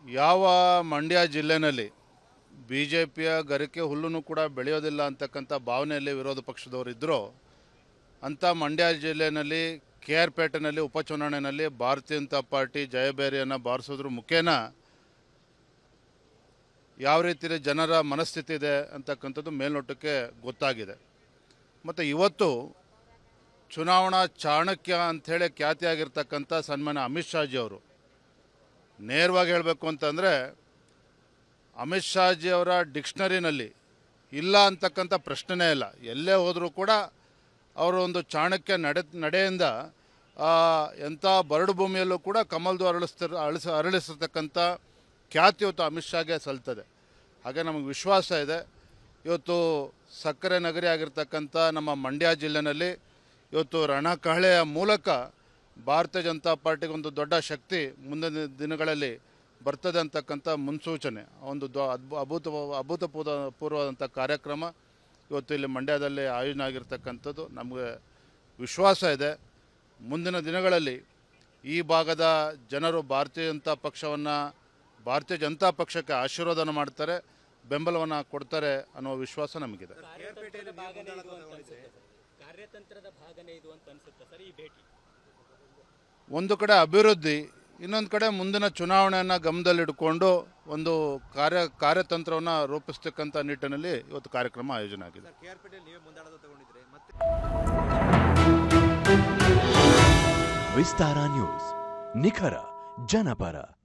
ಯಾವ ಮಂಡ್ಯ ಜಿಲ್ಲೆನಲ್ಲಿ B J ಪಿಯ ಗರಿಕೆ ಹುಲ್ಲನ್ನು ಕೂಡ ಬೆಳೆಯೋದಿಲ್ಲ ಅಂತಕ್ಕಂಥ ಭಾವನೆಯಲ್ಲಿ ವಿರೋಧ ಪಕ್ಷದವರು ಇದ್ದರು ಅಂಥ ಮಂಡ್ಯ ಜಿಲ್ಲೆಯಲ್ಲಿ ಕೆ ಆರ್ ಪೇಟೆನಲ್ಲಿ ಉಪಚುನಾವಣೆಯಲ್ಲಿ ಭಾರತೀಯ ಜನತಾ ಪಾರ್ಟಿ ಜಯಬೇರಿಯನ್ನು ಬಾರಿಸೋದ್ರ ಮುಖೇನ ಯಾವ ರೀತಿ ಜನರ ಮನಸ್ಥಿತಿ ಇದೆ ಅಂತಕ್ಕಂಥದ್ದು ಮೇಲ್ನೋಟಕ್ಕೆ ಗೊತ್ತಾಗಿದೆ ಮತ್ತು ಇವತ್ತು ಚುನಾವಣಾ ಚಾಣಕ್ಯ ಅಂಥೇಳಿ ಖ್ಯಾತಿಯಾಗಿರ್ತಕ್ಕಂಥ ಸನ್ಮಾನ್ಯ ಅಮಿತ್ ಶಾಜಿ ಅವರು ನೇರವಾಗಿ ಹೇಳಬೇಕು ಅಂತಂದರೆ ಅಮಿತ್ ಶಾಜಿ ಅವರ ಡಿಕ್ಷನರಿನಲ್ಲಿ ಇಲ್ಲ ಅಂತಕ್ಕಂಥ ಪ್ರಶ್ನೆನೇ ಇಲ್ಲ ಎಲ್ಲೇ ಹೋದರೂ ಕೂಡ ಅವರು ಒಂದು ಚಾಣಕ್ಯ ನಡೆ ನಡೆಯಿಂದ ಆ, ಎಂಥ ಬರಡು ಭೂಮಿಯಲ್ಲೂ ಕೂಡ ಕಮಲ್ದು ಅರಳಿಸ್ತಿರ್ ಅಳಿಸ ಅರಳಿಸ್ತಕ್ಕಂಥ ಖ್ಯಾತಿ ಇವತ್ತು ಅಮಿತ್ ಶಾಗೆ ಸಲ್ತದೆ ಹಾಗೆ ನಮಗೆ ವಿಶ್ವಾಸ ಇದೆ ಇವತ್ತು ಸಕ್ಕರೆ ನಗರಿ ಆಗಿರ್ತಕ್ಕಂಥ ನಮ್ಮ ಮಂಡ್ಯ ಜಿಲ್ಲೆನಲ್ಲಿ ಇವತ್ತು ರಣಕಹಳೆಯ ಮೂಲಕ ಭಾರತೀಯ ಜನತಾ ಪಾರ್ಟಿಗೆ ಒಂದು ದೊಡ್ಡ ಶಕ್ತಿ ಮುಂದಿನ ದಿನಗಳಲ್ಲಿ ಬರ್ತದೆ ಅಂತಕ್ಕಂಥ ಮುನ್ಸೂಚನೆ ಒಂದು ದೊ ಅದ್ಭು ಅಭೂತ ಅಭೂತಪೂರ್ವ ಪೂರ್ವವಾದಂಥ ಕಾರ್ಯಕ್ರಮ ಇವತ್ತು ಇಲ್ಲಿ ಮಂಡ್ಯದಲ್ಲಿ ಆಯೋಜನೆ ಆಗಿರ್ತಕ್ಕಂಥದ್ದು ನಮಗೆ ವಿಶ್ವಾಸ ಇದೆ ಮುಂದಿನ ದಿನಗಳಲ್ಲಿ ಈ ಭಾಗದ ಜನರು ಭಾರತೀಯ ಜನತಾ ಪಕ್ಷವನ್ನು ಭಾರತೀಯ ಜನತಾ ಪಕ್ಷಕ್ಕೆ ಆಶೀರ್ವಾದನ ಮಾಡ್ತಾರೆ ಬೆಂಬಲವನ್ನು ಕೊಡ್ತಾರೆ ಅನ್ನೋ ವಿಶ್ವಾಸ ನಮಗಿದೆ ಕಾರ್ಯತಂತ್ರದ ಭಾಗನೇ ಇದು ಅಂತ ಅನ್ಸುತ್ತೆ ಸರ್. ಕಾರ್ಯತಂತ್ರದ ಭಾಗನೇ ಇದು ಅಂತ ಅನ್ಸುತ್ತೆ ಸರ್ ಈ ಭೇಟಿ ಒಂದು ಕಡೆ ಅಭಿವೃದ್ಧಿ ಇನ್ನೊಂದು ಕಡೆ ಮುಂದಿನ ಚುನಾವಣೆಯನ್ನು ಗಮನದಲ್ಲಿಟ್ಕೊಂಡು ಒಂದು ಕಾರ್ಯ ಕಾರ್ಯತಂತ್ರವನ್ನು ರೂಪಿಸ್ತಕ್ಕಂಥ ನಿಟ್ಟಿನಲ್ಲಿ ಇವತ್ತು ಕಾರ್ಯಕ್ರಮ ಆಯೋಜನೆ ಆಗಿದೆ ಕೆ ಆರ್ ಪೇಟೆಯಲ್ಲಿ ನೀವೇ ಮುಂದಾಳತ್ವ ತಗೊಂಡಿದ್ರೆ ಮತ್ತೆ ವಿಸ್ತಾರ ನ್ಯೂಸ್ ನಿಖರ ಜನಪರ